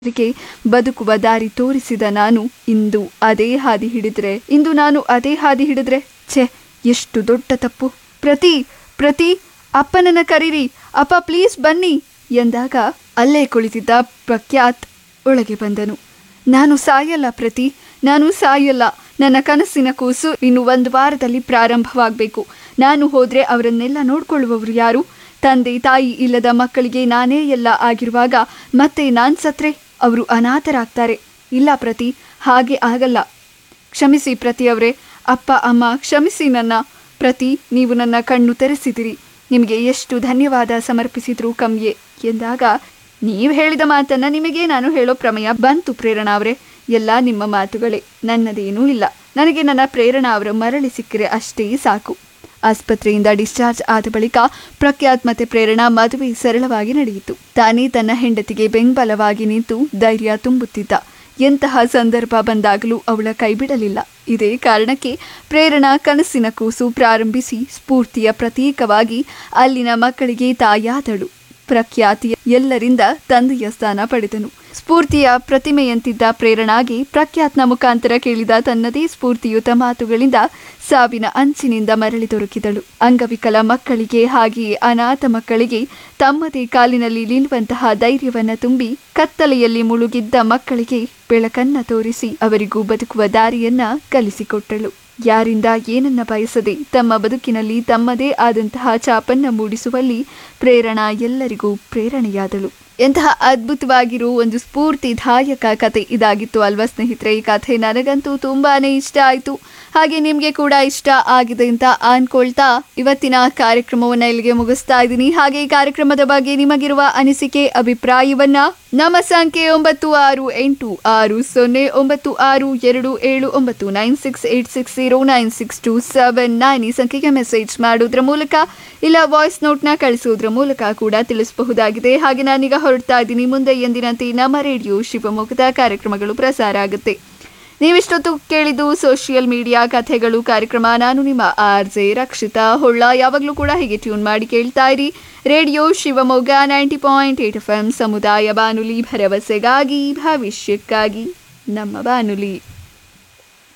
ಅವರಿಗೆ ಬದುಕುವ ದಾರಿ ತೋರಿಸಿದ ನಾನು ಇಂದು ಅದೇ ಹಾದಿ ಹಿಡಿದ್ರೆ ಇಂದು ನಾನು ಅದೇ ಹಾದಿ ಹಿಡಿದ್ರೆ ಛೆ ಎಷ್ಟು ದೊಡ್ಡ ತಪ್ಪು ಪ್ರತಿ ಪ್ರತಿ ಅಪ್ಪನನ್ನ ಕರೀರಿ ಅಪ್ಪ ಪ್ಲೀಸ್ ಬನ್ನಿ ಎಂದಾಗ ಅಲ್ಲೇ ಕುಳಿತಿದ್ದ ಪ್ರಖ್ಯಾತ್ ಒಳಗೆ ಬಂದನು ನಾನು ಸಾಯಲ್ಲ ಪ್ರತಿ ನಾನು ಸಾಯಲ್ಲ ನನ್ನ ಕನಸಿನ ಕೂಸು ಇನ್ನು ಒಂದು ವಾರದಲ್ಲಿ ಪ್ರಾರಂಭವಾಗಬೇಕು ನಾನು ಹೋದ್ರೆ ಅವರನ್ನೆಲ್ಲ ನೋಡ್ಕೊಳ್ಳುವವರು ಯಾರು ತಂದೆ ತಾಯಿ ಇಲ್ಲದ ಮಕ್ಕಳಿಗೆ ನಾನೇ ಎಲ್ಲ ಆಗಿರುವಾಗ ಮತ್ತೆ ನಾನು ಸತ್ರೆ ಅವರು ಅನಾಥರಾಗ್ತಾರೆ ಇಲ್ಲ ಪ್ರತಿ ಹಾಗೆ ಆಗಲ್ಲ ಕ್ಷಮಿಸಿ ಪ್ರತಿ ಅವರೇ ಅಪ್ಪ ಅಮ್ಮ ಕ್ಷಮಿಸಿ ನನ್ನ ಪ್ರತಿ ನೀವು ನನ್ನ ಕಣ್ಣು ತೆರೆಸಿದಿರಿ ನಿಮಗೆ ಎಷ್ಟು ಧನ್ಯವಾದ ಸಮರ್ಪಿಸಿದ್ರು ಕಮ್ಯೆ ಎಂದಾಗ ನೀವು ಹೇಳಿದ ಮಾತನ್ನ ನಿಮಗೆ ನಾನು ಹೇಳೋ ಪ್ರಮೇಯ ಬಂತು ಪ್ರೇರಣಾ ಅವರೇ ಎಲ್ಲ ನಿಮ್ಮ ಮಾತುಗಳೇ ನನ್ನದೇನೂ ಇಲ್ಲ ನನಗೆ ನನ್ನ ಪ್ರೇರಣಾ ಅವರು ಮರಳಿ ಸಿಕ್ಕರೆ ಅಷ್ಟೇ ಸಾಕು ಆಸ್ಪತ್ರೆಯಿಂದ ಡಿಸ್ಚಾರ್ಜ್ ಆದ ಬಳಿಕ ಪ್ರಖ್ಯಾತ್ ಮತ್ತೆ ಪ್ರೇರಣಾ ಮದುವೆ ಸರಳವಾಗಿ ನಡೆಯಿತು ತಾನೇ ತನ್ನ ಹೆಂಡತಿಗೆ ಬೆಂಬಲವಾಗಿ ನಿಂತು ಧೈರ್ಯ ತುಂಬುತ್ತಿದ್ದ ಎಂತಹ ಸಂದರ್ಭ ಬಂದಾಗಲೂ ಅವಳ ಕೈಬಿಡಲಿಲ್ಲ ಇದೇ ಕಾರಣಕ್ಕೆ ಪ್ರೇರಣಾ ಕನಸಿನ ಕೂಸು ಪ್ರಾರಂಭಿಸಿ ಸ್ಫೂರ್ತಿಯ ಪ್ರತೀಕವಾಗಿ ಅಲ್ಲಿನ ಮಕ್ಕಳಿಗೆ ತಾಯಾದಳು ಪ್ರಖ್ಯಾತಿಯ ಎಲ್ಲರಿಂದ ತಂದೆಯ ಸ್ಥಾನ ಪಡೆದನು ಸ್ಫೂರ್ತಿಯ ಪ್ರತಿಮೆಯಂತಿದ್ದ ಪ್ರೇರಣಾಗೆ ಪ್ರಖ್ಯಾತ್ನ ಮುಖಾಂತರ ಕೇಳಿದ ತನ್ನದೇ ಸ್ಫೂರ್ತಿಯುತ ಮಾತುಗಳಿಂದ ಸಾವಿನ ಅಂಚಿನಿಂದ ಮರಳಿ ದೊರಕಿದಳು ಅಂಗವಿಕಲ ಮಕ್ಕಳಿಗೆ ಹಾಗೆಯೇ ಅನಾಥ ಮಕ್ಕಳಿಗೆ ತಮ್ಮದೇ ಕಾಲಿನಲ್ಲಿ ನಿಲ್ಲುವಂತಹ ಧೈರ್ಯವನ್ನ ತುಂಬಿ ಕತ್ತಲೆಯಲ್ಲಿ ಮುಳುಗಿದ್ದ ಮಕ್ಕಳಿಗೆ ಬೆಳಕನ್ನ ತೋರಿಸಿ ಅವರಿಗೂ ಬದುಕುವ ದಾರಿಯನ್ನ ಕಲಿಸಿಕೊಟ್ಟಳು ಯಾರಿಂದ ಏನನ್ನ ಬಯಸದೆ ತಮ್ಮ ಬದುಕಿನಲ್ಲಿ ತಮ್ಮದೇ ಆದಂತಹ ಛಾಪನ್ನ ಮೂಡಿಸುವಲ್ಲಿ ಪ್ರೇರಣಾ ಎಲ್ಲರಿಗೂ ಪ್ರೇರಣೆಯಾದಳು ಎಂತಹ ಅದ್ಭುತವಾಗಿರೋ ಒಂದು ಸ್ಫೂರ್ತಿದಾಯಕ ಕತೆ ಇದಾಗಿತ್ತು ಅಲ್ವಾ ಸ್ನೇಹಿತರೆ ಈ ಕಥೆ ನನಗಂತೂ ತುಂಬಾನೇ ಇಷ್ಟ ಆಯಿತು ಹಾಗೆ ನಿಮಗೆ ಕೂಡ ಇಷ್ಟ ಆಗಿದೆ ಅಂತ ಅನ್ಕೊಳ್ತಾ ಇವತ್ತಿನ ಕಾರ್ಯಕ್ರಮವನ್ನ ಇಲ್ಲಿಗೆ ಮುಗಿಸ್ತಾ ಇದ್ದೀನಿ ಹಾಗೆ ಈ ಕಾರ್ಯಕ್ರಮದ ಬಗ್ಗೆ ನಿಮಗಿರುವ ಅನಿಸಿಕೆ ಅಭಿಪ್ರಾಯವನ್ನ ನಮ್ಮ ಸಂಖ್ಯೆ ಒಂಬತ್ತು ಆರು ಎಂಟು ಆರು ಸೊನ್ನೆ ಒಂಬತ್ತು ಆರು ಎರಡು ಏಳು ಒಂಬತ್ತು nine six eight six zero nine six two seven nine ಈ ಸಂಖ್ಯೆಗೆ ಮೆಸೇಜ್ ಮಾಡೋದ್ರ ಮೂಲಕ ಇಲ್ಲ ವಾಯ್ಸ್ ನೋಟ್ನ ಕಳಿಸೋದ್ರ ಮೂಲಕ ಕೂಡ ತಿಳಿಸಬಹುದಾಗಿದೆ ಹಾಗೆ ನಾನೀಗ ಹೊರಡ್ತಾ ಇದ್ದೀನಿ ಮುಂದೆ ಎಂದಿನಂತೆ ನಮ್ಮ ರೇಡಿಯೋ ಶಿವಮೊಗ್ಗದ ಕಾರ್ಯಕ್ರಮಗಳು ಪ್ರಸಾರ ಆಗುತ್ತೆ ನೀವಿಷ್ಟೊತ್ತು ಕೇಳಿದ್ದು ಸೋಷಿಯಲ್ ಮೀಡಿಯಾ ಕಥೆಗಳು ಕಾರ್ಯಕ್ರಮ ನಾನು ನಿಮ್ಮ ಆರ್ ಜೆ ರಕ್ಷಿತಾ ಹೊಳ್ಳ ಯಾವಾಗಲೂ ಕೂಡ ಹೀಗೆ ಟ್ಯೂನ್ ಮಾಡಿ ಕೇಳ್ತಾ ಇರಿ radio Shivamogga ninety point eight F M ಸಮುದಾಯ ಬಾನುಲಿ ಭರವಸೆಗಾಗಿ ಭವಿಷ್ಯಕ್ಕಾಗಿ ನಮ್ಮ ಬಾನುಲಿ